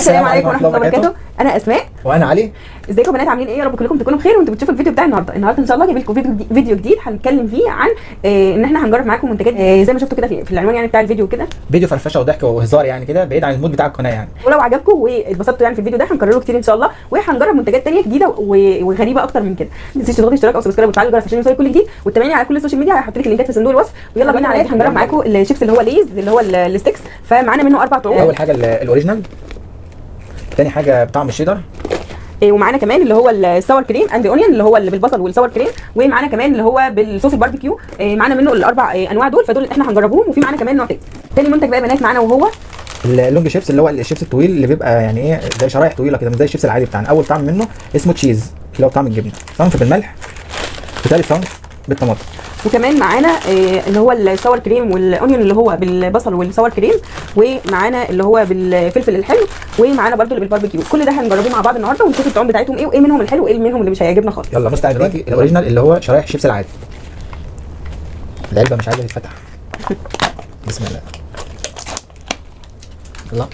السلام عليكم ورحمه الله وبركاته انا اسماء وانا علي ازيكم يا بنات عاملين ايه يا رب كلكم تكونوا بخير وانتوا بتشوفوا الفيديو بتاع النهارده النهارده ان شاء الله جايب لكم فيديو جديد فيديو جديد هنتكلم فيه عن آه ان احنا هنجرب معاكم منتجات آه زي ما شفتوا كده في, في العنوان يعني بتاع الفيديو كده فيديو فرفشه وضحك وهزار يعني كده بعيد عن المود بتاع القناه يعني ولو عجبكم واتبسطتوا يعني في الفيديو ده هنكرره كتير ان شاء الله وهنجرب منتجات تانية جديده و- وغريبه اكتر من كده ما تنسيش تضغطي اشتراك او سبسكرايب وتفعلي الجرس عشان يوصلك كل جديد وتتابعيني على كل السوشيال ميديا هحط لك اللينكات في صندوق الوصف ويلا بينا على هنجرب معاكم الشيبس اللي هو ليز اللي هو ال- الستيكس فمعانا منه اربع طعوم اول حاجه ال- الاوريجينال تاني حاجه بطعم الشيدر إيه، ومعانا كمان اللي هو الساور كريم اند اونيون اللي هو اللي بالبصل والساور كريم ومعانا كمان اللي هو بالصوص الباربيكيو إيه، معانا منه الاربع إيه، انواع دول فدول اللي احنا هنجربوهم وفي معانا كمان نوع تاني تاني منتج بقى يا بنات معانا وهو اللونج شيبس اللي هو الشيبس الطويل اللي بيبقى يعني ايه زي شرايح طويله كده مش زي الشيبس العادي بتاعنا اول طعم منه اسمه تشيز اللي هو طعم الجبنه صنف بالملح وثالث صنف بالطماطم وكمان معانا إيه، اللي هو الساور كريم والاونيون اللي هو بالبصل والساور كريم ومعانا اللي هو بالفلفل الحلو ومعانا برده اللي بالباربيكيو كل ده هنجربه مع بعض النهارده ونشوف الطعم بتاعتهم ايه وايه منهم الحلو وايه منهم اللي مش هيعجبنا خالص يلا بص تعالى دلوقتي الاوريجينال اللي هو شرايح الشيبس العادي العلبه مش عايزه تتفتح بسم الله يلا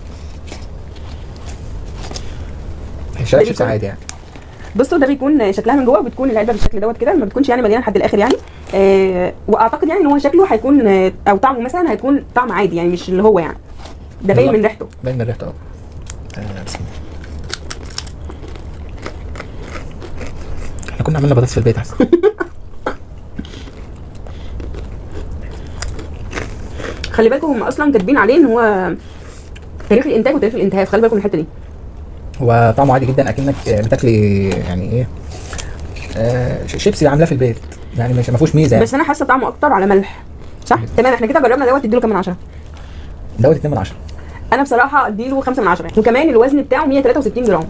شرايح شيبس عادي يعني بصوا ده بيكون شكلها من جوه بتكون العلبه بالشكل دوت كده ما بتكونش يعني مليانه لحد الاخر يعني آه واعتقد يعني ان هو شكله هيكون آه، او طعمه مثلا هيكون طعم عادي يعني مش اللي هو يعني ده باين يلا. من ريحته باين من ريحته اه آه، بسم الله احنا كنا عملنا بطاطس في البيت احسن خلي بالكم هم اصلا كاتبين عليه ان هو تاريخ الانتاج وتاريخ الانتهاء خلي بالكم من الحته دي هو طعمه عادي جدا اكنك آه، بتاكلي يعني ايه آه، ش- شيبسي عاملاه في البيت يعني مش ما فيهوش ميزه يعني بس انا حاسه طعمه اكتر على ملح صح تمام احنا كده جربنا دوت اديله كام من 10 دوت 2 من 10 انا بصراحه اديله 5 من 10 وكمان الوزن بتاعه 163 جرام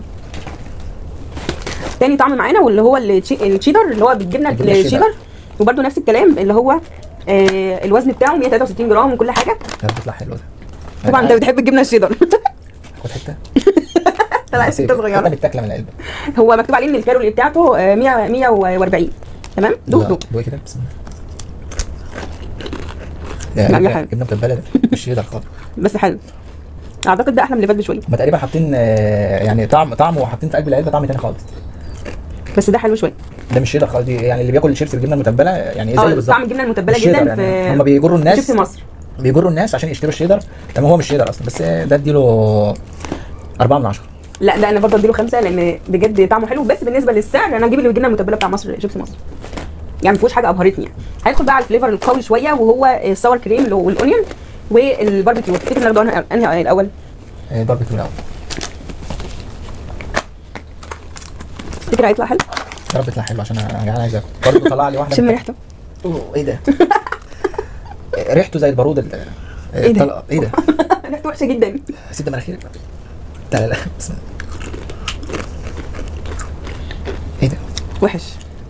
تاني طعم معانا واللي هو التشي- الشيدر اللي هو بالجبنه الجبنة الشيدر. الشيدر وبرده نفس الكلام اللي هو آه الوزن بتاعه 163 جرام وكل حاجه ده بيطلع حلو ده طبعا انت بتحب الجبنه الشيدر خد حته طلعت بس حته صغيره حته متاكله من العلبه هو مكتوب عليه ان الكالوري بتاعته آه، 100 140 تمام دوق لا، دوق دوق كده بسم لا، الله يا لا حبيبي. جبنه متبله ده مش شيدر خالص بس حلو اعتقد ده احلى من اللي فات بشويه هما تقريبا حاطين آه، يعني طعم طعم وحاطين في قلب العلبه طعم تاني خالص بس ده حلو شويه ده مش شيدر خالص دي يعني اللي بياكل الشيبس بالجبنه المتبله يعني اه زي بالظبط طعم الجبنه المتبله مش شيدر جدا يعني في هم بيجروا الناس شيبسي مصر بيجروا الناس عشان يشتروا الشيدر طب هو مش شيدر اصلا بس ده اديله 4 من 10 لا ده انا برضه اديله خمسه لان بجد طعمه حلو بس بالنسبه للسعر انا اجيب اللي الجبنه المتبله بتاع مصر شيبسي مصر يعني ما فيهوش حاجه ابهرتني يعني هيدخل بقى على الفليفر القوي شويه وهو الساور كريم اللي هو والاونيون والباربيكيو تفتكر ناخده انهي انهي الاول آه، باربيكيو الاول تفتكر هيطلع حلو يا رب يطلع حلو عشان انا جعان عايز اكل برضه طلع لي واحده شم من- ريحته أوه، ايه ده ريحته زي البارود ال- إيه ده؟ طلع- ايه ده ريحته وحشه جدا سد مناخيرك لا لا لا بسم الله ايه ده وحش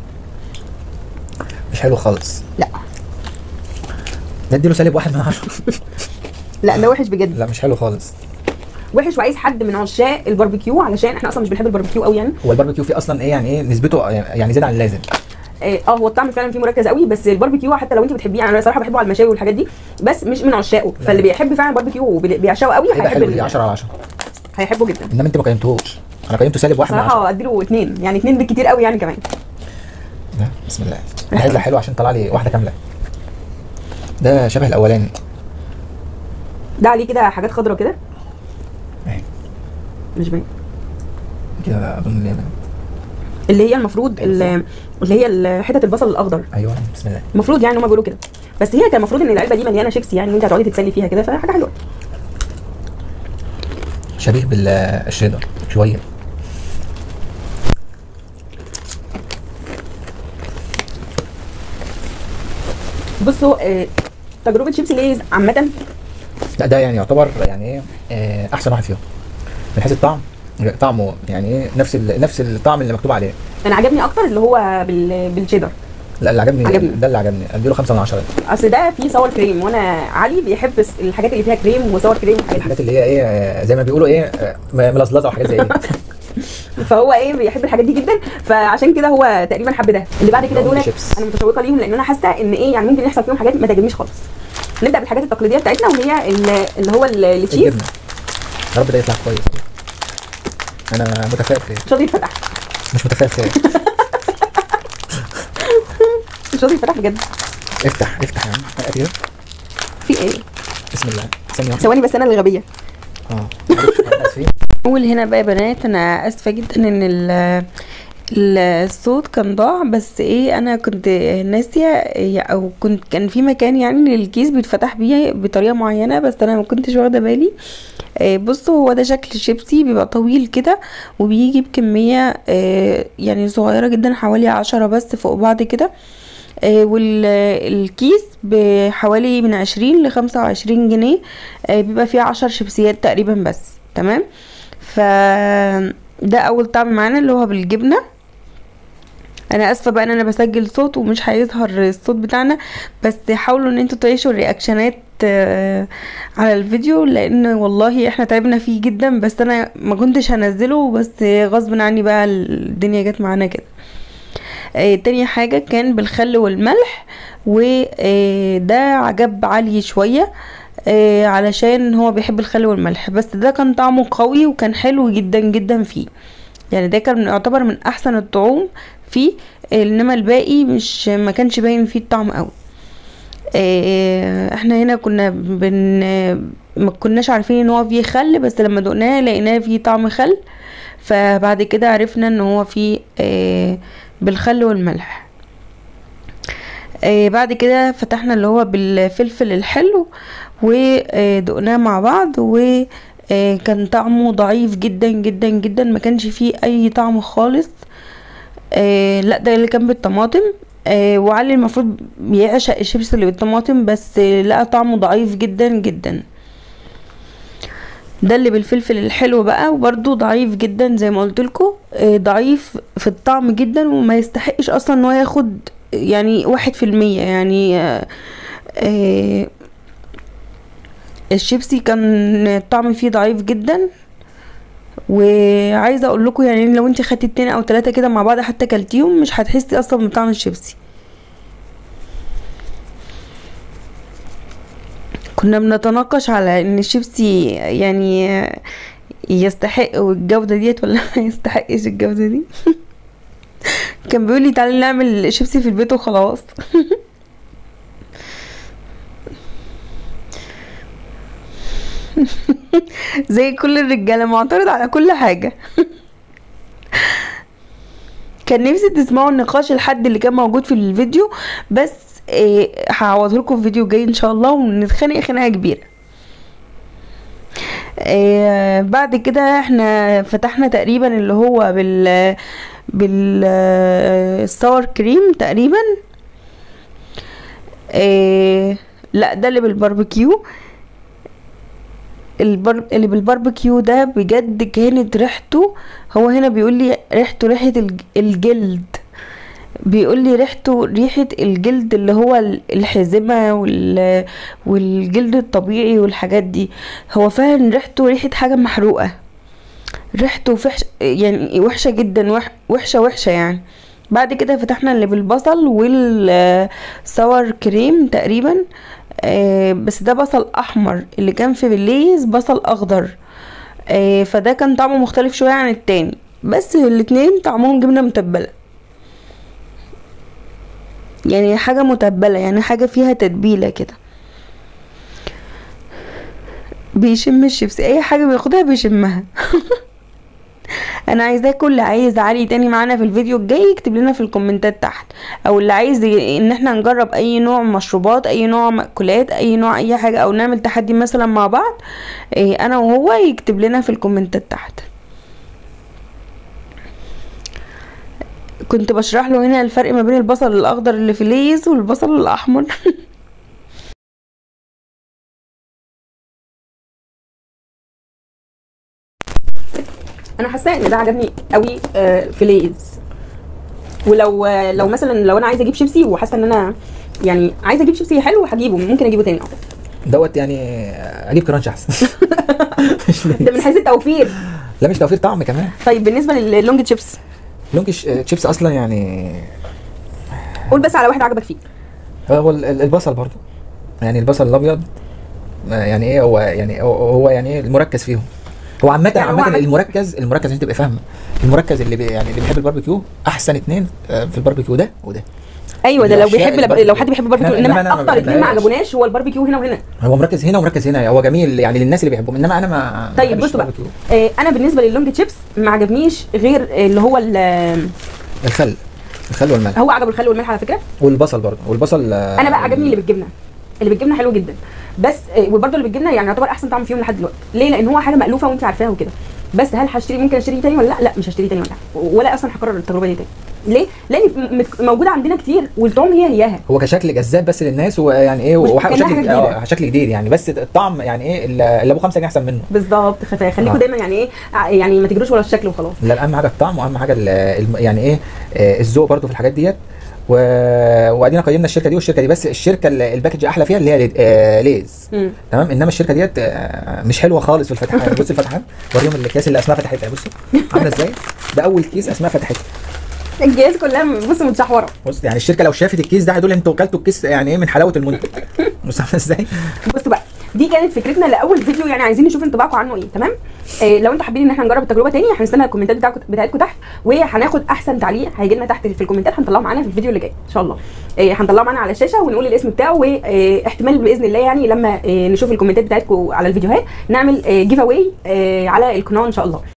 مش حلو خالص لا ده اديله سالب واحد من عشرة لا ده وحش بجد لا مش حلو خالص وحش وعايز حد من عشاق الباربيكيو علشان احنا اصلا مش بنحب الباربيكيو قوي يعني هو الباربيكيو فيه اصلا ايه يعني ايه نسبته يعني زياده عن اللازم اه آه، هو الطعم فعلا فيه مركز قوي بس الباربيكيو حتى لو انت بتحبيه انا صراحه بحبه على المشاوي والحاجات دي بس مش من عشاقه لا. فاللي بيحب فعلا الباربيكيو وبيعشقه قوي هيبقى هيحب حلو ال- دي 10 على 10 هيحبه جدا انما انت ما قيمتهوش انا قيمته سالب واحد من عشرة صراحه اديله اثنين يعني اثنين بالكتير قوي يعني كمان ده بسم الله هيطلع حلو عشان طلع لي واحده كامله ده شبه الاولاني ده عليه كده حاجات خضرا كده اهي مش باين كده اظن اللي هنا. اللي هي المفروض ال- اللي هي ال- حتت البصل الاخضر ايوه بسم الله المفروض يعني هم بيقولوا كده بس هي كان المفروض ان العلبه دي مليانه شيبسي يعني وانت هتقعدي تتسلي فيها كده فحاجه حلوه شبيه بالشيدر شويه بصوا آه، تجربه شيبسي ليز عامه لا ده يعني يعتبر يعني ايه آه، احسن واحد فيهم من حيث الطعم طعمه يعني ايه نفس ال- نفس الطعم اللي مكتوب عليه انا عجبني اكتر اللي هو بال- بالشيدر لا اللي عجبني, عجبني. ده اللي عجبني اديله 5 من 10 اصل ده فيه ساور كريم وانا علي بيحب الس- الحاجات اللي فيها كريم وساور كريم والحاجات دي الحاجات اللي هي ايه آه، زي ما بيقولوا ايه آه، ملزلزه وحاجات زي دي فهو ايه بيحب الحاجات دي جدا فعشان كده هو تقريبا حب ده اللي بعد كده لهم دول شيبس. انا متشوقه ليهم لان انا حاسه ان ايه يعني ممكن يحصل فيهم حاجات ما تعجبنيش خالص نبدا بالحاجات التقليديه بتاعتنا وهي ال- اللي هو ال- التشيز الجبنه يا رب ده يطلع كويس انا متفائل خير مش راضي يتفتح مش متفائل خير مش راضي يتفتح بجد افتح افتح يا عم هات كده في ايه بسم الله ثانيه واحده ثواني بس انا اللي غبيه اه معلش، احنا اسفين اول هنا بقى يا بنات انا اسفه جدا ان ال ال- الصوت كان ضاع بس ايه انا كنت ناسيه او كنت كان في مكان يعني للكيس بيتفتح بيه بطريقه معينه بس انا ما كنتش واخده بالي آه، بصوا هو ده شكل الشيبسي بيبقى طويل كده وبيجي بكميه آه، يعني صغيره جدا حوالي عشرة بس فوق بعض كده والكيس بحوالي من عشرين لخمسة وعشرين جنيه آه، بيبقى فيه عشر شيبسيات تقريبا بس تمام ف ده اول طعم معانا اللي هو بالجبنه انا اسفه بقى ان انا بسجل صوت ومش هيظهر الصوت بتاعنا بس حاولوا ان انتوا تعيشوا الرياكشنات آه، على الفيديو لان والله احنا تعبنا فيه جدا بس انا ما كنتش هنزله بس غصب عني بقى الدنيا جت معانا كده آه، تاني حاجة كان بالخل والملح وده عجب علي شوية آه، علشان هو بيحب الخل والملح بس ده كان طعمه قوي وكان حلو جدا جدا فيه يعني ده كان يعتبر من احسن الطعوم فيه انما الباقي مش ما كانش باين فيه الطعم قوي آه، احنا هنا كنا بن ما كناش عارفين ان هو فيه خل بس لما دقناه لقيناه فيه طعم خل فبعد كده عرفنا ان هو فيه آه، بالخل والملح آه، بعد كده فتحنا اللي هو بالفلفل الحلو ودقناه مع بعض وكان طعمه ضعيف جدا جدا جدا ما كانش فيه اي طعم خالص آه، لا ده اللي كان بالطماطم آه، وعلي المفروض بيعشق الشيبس اللي بالطماطم بس آه، لقى طعمه ضعيف جدا جدا ده اللي بالفلفل الحلو بقى وبرده ضعيف جدا زي ما قلت لكم ضعيف في الطعم جدا وما يستحقش اصلا ان هو ياخد يعني واحد في المية يعني آه، آه، الشيبسي كان الطعم فيه ضعيف جدا وعايزه اقول لكم يعني لو انت خدتي اتنين او تلاتة كده مع بعض حتى كلتيهم مش هتحسي اصلا بطعم الشيبسي كنا بنتناقش على ان الشيبسي يعني يستحق الجودة ديت ولا ما يستحقش الجودة دي كان بيقول لي تعالي نعمل شيبسي في البيت وخلاص زي كل الرجاله معترض على كل حاجه كان نفسي تسمعوا النقاش الحد اللي كان موجود في الفيديو بس إيه هعوضه لكم في فيديو جاي ان شاء الله ونتخانق خناقه كبيره إيه بعد كده احنا فتحنا تقريبا اللي هو بال بال الساور كريم تقريبا إيه لا ده اللي بالباربيكيو البر... اللي بالباربيكيو ده بجد كانت ريحته هو هنا بيقول لي ريحته ريحه الج- الجلد بيقول لي ريحته ريحه الجلد اللي هو ال- الحزمه وال... والجلد الطبيعي والحاجات دي هو فعلا ريحته ريحه حاجه محروقه ريحته فحش يعني وحشه جدا وح... وحشه وحشه يعني بعد كده فتحنا اللي بالبصل والساور كريم تقريبا آه، بس ده بصل احمر اللي كان في بالليز بصل اخضر آه، فده كان طعمه مختلف شويه عن التاني بس الاتنين طعمهم جبنه متبله يعني حاجه متبله يعني حاجه فيها تتبيله كده بيشم الشيبسي اي حاجه بياخدها بيشمها انا عايزاكم اللي عايز علي تاني معانا في الفيديو الجاي يكتب لنا في الكومنتات تحت او اللي عايز ي- ان احنا نجرب اي نوع مشروبات اي نوع مأكولات اي نوع اي حاجة او نعمل تحدي مثلا مع بعض إيه انا وهو يكتب لنا في الكومنتات تحت كنت بشرح له هنا الفرق ما بين البصل الاخضر اللي في ليز والبصل الاحمر انا حاسه ان ده عجبني قوي آه، في ليز ولو آه، لو مثلا لو انا عايزه اجيب شيبسي وحاسه ان انا يعني عايزه اجيب شيبسي حلو هجيبه ممكن اجيبه تاني دوت يعني اجيب كرانش احسن مش ليه. ده من حيث التوفير لا مش توفير طعم كمان طيب بالنسبه للونج تشيبس لونج ش- شيبس اصلا يعني قول بس على واحد عجبك فيه هو ال- ال- البصل برضو يعني البصل الابيض آه، يعني ايه هو يعني هو- هو يعني ايه المركز فيهم هو عامة يعني هو عامة عامة- المركز المركز عشان تبقى فاهمة المركز اللي بي يعني اللي بيحب الباربيكيو احسن اتنين آه، في الباربيكيو ده وده ايوه ده لو الأشياء بيحب الباربيكيو. لو حد بيحب الباربيكيو إنما انما أنا ما اكتر اتنين ما بحبهاش. عجبوناش هو الباربيكيو هنا وهنا هو مركز هنا ومركز هنا هو جميل يعني للناس اللي بيحبهم انما انا ما ما طيب بحبش بصوا بقى الباربيكيو. آه انا بالنسبه للونج تشيبس ما عجبنيش غير اللي هو ال- الخل الخل والملح هو عجبه الخل والملح على فكره والبصل برضه والبصل آه، انا بقى عجبني اللي بالجبنه اللي بالجبنه حلو جدا بس آه، وبرده اللي بالجبنه يعني يعتبر احسن طعم فيهم لحد دلوقتي ليه لان هو حاجه مالوفه وانت عارفاها وكده بس هل هشتري ممكن اشتري تاني ولا لا لا مش هشتري تاني ولا لا ولا اصلا هكرر التجربه دي تاني ليه لان م- مت- موجوده عندنا كتير والطعم هي هياها هو كشكل جذاب بس للناس ويعني ايه مش- وح- كأنها حاجة وشكل جديدة. اه شكل جديد يعني بس الطعم يعني ايه اللي اللي ابو 5 جنيه احسن منه بالظبط خف- خليكم آه. دايما يعني ايه ع- يعني ما تجروش ورا الشكل وخلاص لا اهم حاجه الطعم واهم حاجه ال- الم- يعني ايه آه، الذوق برضو في الحاجات ديت و... وادينا قيمنا الشركه دي والشركه دي بس الشركه اللي الباكج احلى فيها اللي هي ليد- آه، ليز مم. تمام انما الشركه ديت آه، مش حلوه خالص في الفتحات بص الفتحات وريهم الاكياس اللي اسماء فتحتها بصوا عامله ازاي ده اول كيس اسماء فتحتها الجهاز كلها بص متشحوره بص يعني الشركه لو شافت الكيس ده هتقول انتوا كلتوا الكيس يعني ايه من حلاوه المنتج بص عامله ازاي بصوا بقى دي كانت فكرتنا لاول فيديو يعني عايزين نشوف انطباعكم عنه ايه تمام آه لو انتوا حابين ان احنا نجرب التجربه تاني هنستنى الكومنتات بتاعكم بتاعتكم تحت وهناخد احسن تعليق هيجي لنا تحت في الكومنتات هنطلعه معانا في الفيديو اللي جاي ان شاء الله آه هنطلعه معانا على الشاشه ونقول الاسم بتاعه واحتمال باذن الله يعني لما آه نشوف الكومنتات بتاعتكم على الفيديوهات نعمل جيف اواي على القناه ان شاء الله